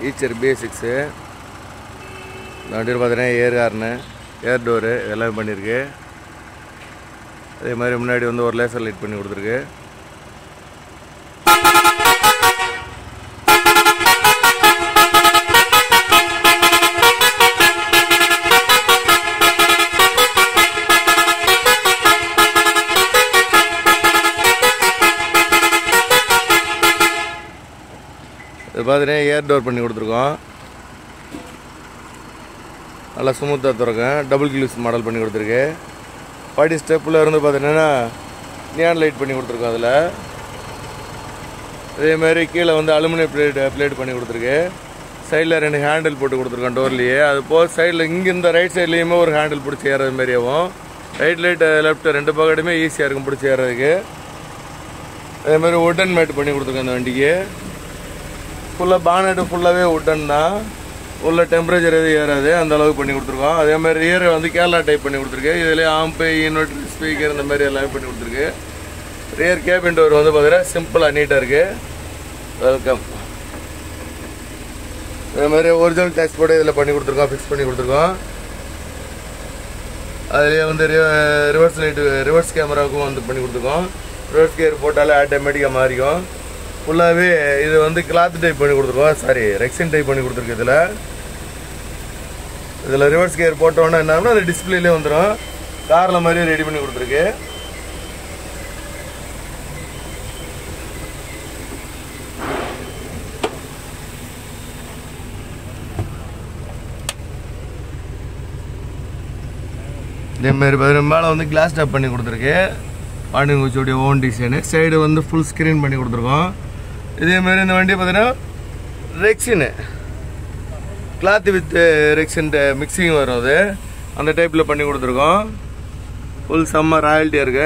Eicher basics இந்த வண்டியில் பார்த்தீங்கன்னா ஏர் ஹார்னு ஏர் டோரு இதெல்லாம் பண்ணியிருக்கு அதே மாதிரி முன்னாடி வந்து ஒரு லேசர் லைட் பண்ணி கொடுத்துருக்கு இது பார்த்தீங்கன்னா ஏர் டோர் பண்ணி கொடுத்துருக்கோம் நல்லா ஸ்மூத்தாக திறக்கும் டபுள் கிலூஸ் மாடல் பண்ணி கொடுத்துருக்கு பாடி ஸ்டெப்பில் இருந்து பார்த்தீங்கன்னா நியான் லைட் பண்ணி கொடுத்துருக்கோம் அதில் அதே மாதிரி கீழே வந்து அலுமினியம் பிளேட் பிளேட் பண்ணி கொடுத்துருக்கு சைடில் ரெண்டு ஹேண்டில் போட்டு கொடுத்துருக்கோம் டோர்லேயே அது போக சைடில் இங்கே இந்த ரைட் சைட்லேயுமே ஒரு ஹேண்டில் பிடிச்சி ஏறது மாதிரியாவும் ரைட் லைட் லெஃப்ட் ரெண்டு பக்கத்துமே ஈஸியாக இருக்கும் பிடிச்சி ஏறதுக்கு அதே மாதிரி உட்டன் மேட் பண்ணி கொடுத்துருக்கோம் இந்த வண்டிக்கு ஃபுல்லாக பானட்டு ஃபுல்லாகவே உட்டன் தான் உள்ள டெம்பரேச்சர் எதுவும் ஏறாது அந்த அளவுக்கு பண்ணி கொடுத்துருக்கோம் அதே மாதிரி ரியர் வந்து கேரளா டைப் பண்ணி கொடுத்துருக்கு இதுலேயே ஆம்பு இன்வெர்டர் ஸ்பீக்கர் இந்த மாதிரி எல்லாமே பண்ணி கொடுத்துருக்கு ரியர் கேபின் டோர் வந்து பார்த்தீங்கன்னா சிம்பிளாக நீட்டாக இருக்குது வெல்கம் அதே மாதிரி ஒரிஜினல் டேக்ஸ் போர்டு இதில் பண்ணி கொடுத்துருக்கோம் ஃபிக்ஸ் பண்ணி கொடுத்துருக்கோம் அதுலேயே வந்து ரிவர்ஸ் லைட்டு ரிவர்ஸ் கேமராவுக்கும் வந்து பண்ணி கொடுத்துருக்கோம் ரிவர்ஸ் கியர் போட்டாலே ஆட்டோமேட்டிக்காக மாறிக்கும் ஃபுல்லாகவே இது வந்து கிளாத் டைப் பண்ணி கொடுத்துருக்கோம் சாரி ரெக்ஸின் டைப் பண்ணி கொடுத்துருக்கு இதில் இதில் ரிவர்ஸ் கியர் போட்டோன்னா என்ன அது டிஸ்பிளேலே வந்துடும் காரில் மாதிரியே ரெடி பண்ணி கொடுத்துருக்கு இதேமாரி பார்த்தீங்கன்னா மேலே வந்து கிளாஸ் டாப் பண்ணி கொடுத்துருக்கு பாண்டியன் குச்சியோடைய ஓன் டிசைனு சைடு வந்து ஃபுல் ஸ்க்ரீன் பண்ணி கொடுத்துருக்கோம் இதேமாரி இந்த வண்டி பார்த்தீங்கன்னா rexine cloth with rexine mixing வரும் அது அந்த டைப்பில் பண்ணி கொடுத்துருக்கோம் ஃபுல் செம்ம ராயல்ட்டியாக இருக்கு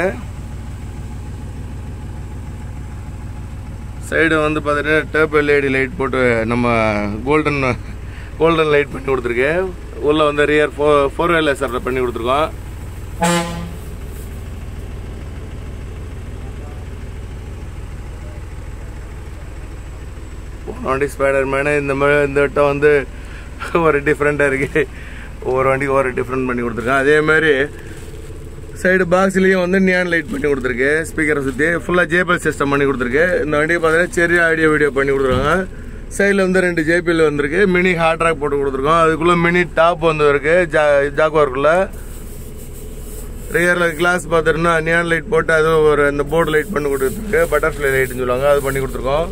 சைடு வந்து பார்த்தீங்கன்னா டேப் எல்இடி லைட் போட்டு நம்ம கோல்டன் கோல்டன் லைட் பண்ணி கொடுத்துருக்கு உள்ள வந்து ரியர் ஃபோ ஃபோர் வேலர் பண்ணி கொடுத்துருக்கோம் வண்டி ஸ்பைடர் மேனு இந்த மாதிரி இந்த வட்டம் வந்து ஒரு டிஃப்ரெண்ட்டாக இருக்கு ஒவ்வொரு வண்டிக்கு ஒரு டிஃப்ரெண்ட் பண்ணி கொடுத்துருக்கேன் அதே மாதிரி சைடு பாக்ஸ்லேயும் வந்து நியான் லைட் பண்ணி கொடுத்துருக்கு ஸ்பீக்கரை சுற்றி ஃபுல்லாக ஜேபிஎல் சிஸ்டம் பண்ணி கொடுத்துருக்கு இந்த வண்டிக்கு பார்த்தீங்கன்னா செரிய ஆடியோ வீடியோ பண்ணி கொடுத்துருக்காங்க சைடில் வந்து ரெண்டு ஜேபிஎல் வந்திருக்கு மினி ஹார்ட் ராக் போட்டு கொடுத்துருக்கோம் அதுக்குள்ளே மினி டாப் வந்து இருக்கு ஜா ஜாக்குவாருக்குள்ள ரியரில் கிளாஸ் பார்த்துட்டோம்னா நியான் லைட் போட்டு அது ஒரு இந்த போர்டு லைட் பண்ணி கொடுத்துருக்கு பட்டர்ஃப்ளை லைட்னு சொல்லுவாங்க அது பண்ணி கொடுத்துருக்கோம்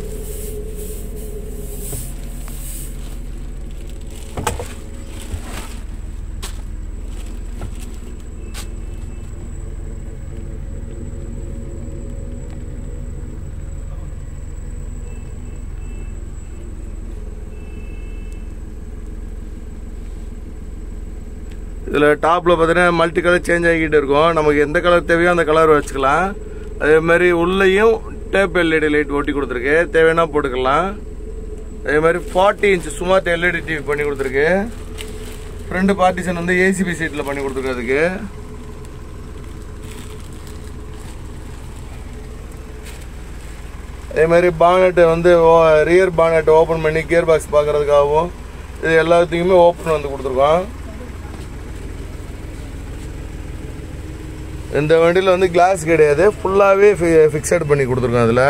இதில் டாப்பில் பார்த்தீங்கன்னா மல்டி கலர் சேஞ்ச் ஆகிக்கிட்டு இருக்கும் நமக்கு எந்த கலர் தேவையோ அந்த கலர் வச்சுக்கலாம் அதே மாதிரி உள்ளேயும் டேப் எல்இடி லைட் ஒட்டி கொடுத்துருக்கு தேவைன்னா போட்டுக்கலாம் அதே மாதிரி forty inch smart LED TV பண்ணி கொடுத்துருக்கு ஃப்ரண்ட் பார்ட்டிஷன் வந்து ஏசிபி சீட்டில் பண்ணி கொடுத்துருக்கு அதுக்கு அதே மாதிரி பானட் வந்து ரியர் பானட் ஓப்பன் பண்ணி கியர் பாக்ஸ் பார்க்கறதுக்காகவும் இது எல்லாத்துக்குமே ஓப்பன் வந்து கொடுத்துருக்கோம் இந்த வண்டியில் வந்து கிளாஸ் கிடையாது ஃபுல்லாகவே ஃபிக்ஸட் பண்ணி கொடுத்துருக்கோம் அதில்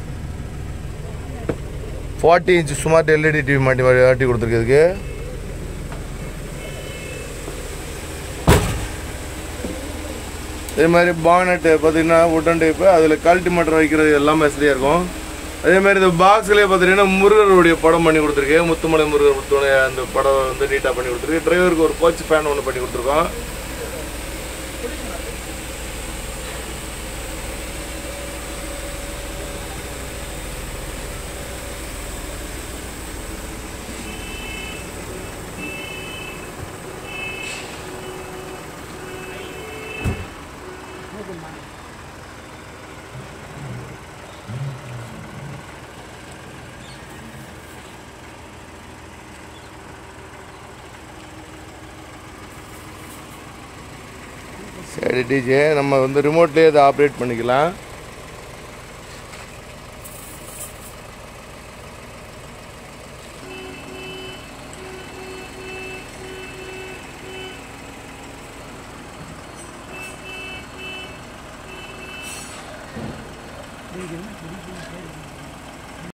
forty inch smart LED TV மாட்டி மாட்டி கொடுத்துருக்கு இதுக்கு இதே மாதிரி பானட்டு பார்த்தீங்கன்னா உட்டன் டைப்பு அதில் கழட்டி மட்டும் வைக்கிறது எல்லாமே வசதியாக இருக்கும் அதே மாதிரி இந்த பாக்ஸ்லேயே பார்த்தீங்கன்னா முருகருடைய படம் பண்ணி கொடுத்துருக்கு முத்துமலை முருகர் முத்துமலை அந்த படம் வந்து நீட்டாக பண்ணி கொடுத்துருக்கு டிரைவருக்கு ஒரு கோச் ஃபேன் ஒன்று பண்ணி கொடுத்துருக்கோம் சரி டிஜே நம்ம வந்து ரிமோட்லேயே இதை ஆப்ரேட் பண்ணிக்கலாம் இது என்ன பிடிக்கும்